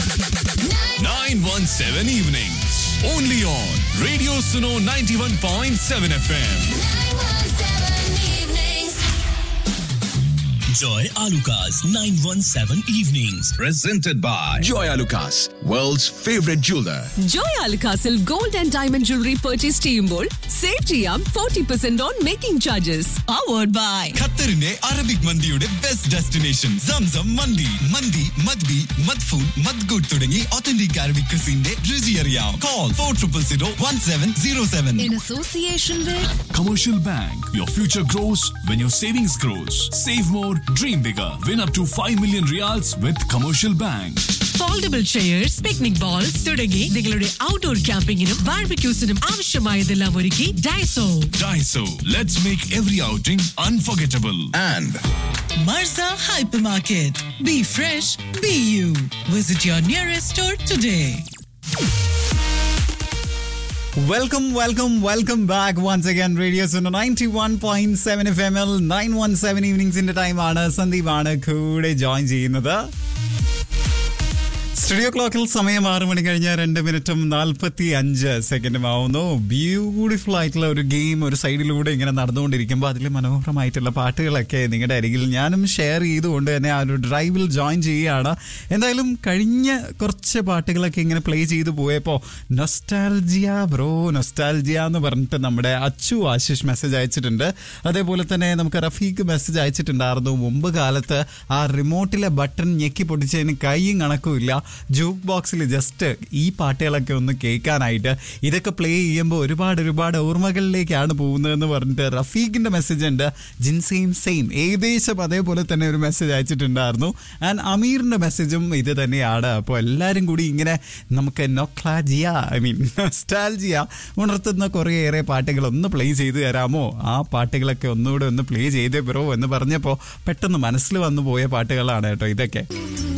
917 evenings. Only on Radio Suno 91.7 FM. Joy Alukas 917 Evenings. Presented by Joy Lucas, world's favorite jeweler. ജോയ് അൽക്കാസിൽ gold and diamond jewellery purchase ചെയ്യുമ്പോൾ save ചെയ്യാം forty percent on making charges powered by ഖത്തറിന്റെ Arabic മന്തിയുടെ best destination Zamzam മന്തി മന്തി മദ്ബി മദ്ഫൂൺ മദ്ഗൂട്ട് തുടങ്ങി ഒത്തന്റിക് അറബിക് ക്രിസിന്റെ രുചി അറിയാം call four triple zero one seven zero seven in association Commercial Bank. Your future grows when your savings grows. Save more, dream bigger. Win up to 5 million reals with Commercial Bank. Foldable chairs picnic bowls തുടങ്ങി നിങ്ങളുടെ outdoor ക്യാമ്പിങ്ങിനും ബാർബിക്യൂസിനും ആവശ്യമായതെല്ലാം ഒരുക്കി Daiso Daiso. Let's make every outing unforgettable. And Marza hypermarket be fresh be you visit your nearest store today welcome welcome welcome back once again radio ninety one point seven F M L nine one seven ഈവനിങ്സിന്റെ ടൈമാണ് സന്ദീപാണ് കൂടെ join ചെയ്യുന്നത് studio ക്ലോക്കിൽ സമയം ആറ് മണി കഴിഞ്ഞ രണ്ട് മിനിറ്റും നാൽപ്പത്തി അഞ്ച് സെക്കൻഡും ആവുന്നു ബ്യൂട്ടിഫുൾ ആയിട്ടുള്ള ഒരു ഗെയിം ഒരു സൈഡിലൂടെ ഇങ്ങനെ നടന്നുകൊണ്ടിരിക്കുമ്പോൾ അതിൽ മനോഹരമായിട്ടുള്ള പാട്ടുകളൊക്കെ നിങ്ങളുടെ അരികിൽ ഞാനും ഷെയർ ചെയ്തുകൊണ്ട് തന്നെ ആ ഒരു ഡ്രൈവിൽ ജോയിൻ ചെയ്യുകയാണ് എന്തായാലും കഴിഞ്ഞ കുറച്ച് പാട്ടുകളൊക്കെ ഇങ്ങനെ പ്ലേ ചെയ്തു പോയപ്പോൾ നൊസ്റ്റാൽജിയ ബ്രോ നൊസ്റ്റാൽജിയ എന്ന് പറഞ്ഞിട്ട് നമ്മുടെ അച്ചു ആശിഷ് മെസ്സേജ് അയച്ചിട്ടുണ്ട് അതേപോലെ തന്നെ നമുക്ക് റഫീഖ് മെസ്സേജ് അയച്ചിട്ടുണ്ടായിരുന്നു മുമ്പ് കാലത്ത് ആ റിമോട്ടിലെ ബട്ടൺ ഞെക്കി പൊട്ടിച്ചതിന് കൈയും കണക്കും ഇല്ല ജൂക്ക് ബോക്സിൽ ജസ്റ്റ് ഈ പാട്ടുകളൊക്കെ ഒന്ന് കേൾക്കാനായിട്ട് ഇതൊക്കെ പ്ലേ ചെയ്യുമ്പോൾ ഒരുപാട് ഒരുപാട് ഓർമ്മകളിലേക്കാണ് പോകുന്നതെന്ന് പറഞ്ഞിട്ട് റഫീഖിന്റെ മെസ്സേജ് ഉണ്ട് ജിൻസെയിം സെയിം ഏകദേശം അതേപോലെ തന്നെ ഒരു മെസ്സേജ് അയച്ചിട്ടുണ്ടായിരുന്നു ആൻഡ് അമീറിന്റെ മെസ്സേജും ഇത് തന്നെയാണ് അപ്പോൾ എല്ലാവരും കൂടി ഇങ്ങനെ നമുക്ക് നൊക്ലാജിയ ഐ മീൻ സ്റ്റാൽജിയ ഉണർത്തുന്ന കുറേയേറെ പാട്ടുകൾ ഒന്ന് പ്ലേ ചെയ്ത് തരാമോ ആ പാട്ടുകളൊക്കെ ഒന്നുകൂടെ ഒന്ന് പ്ലേ ചെയ്തേ ബ്രോ എന്ന് പറഞ്ഞപ്പോൾ പെട്ടെന്ന് മനസ്സിൽ വന്നു പോയ പാട്ടുകളാണ് കേട്ടോ ഇതൊക്കെ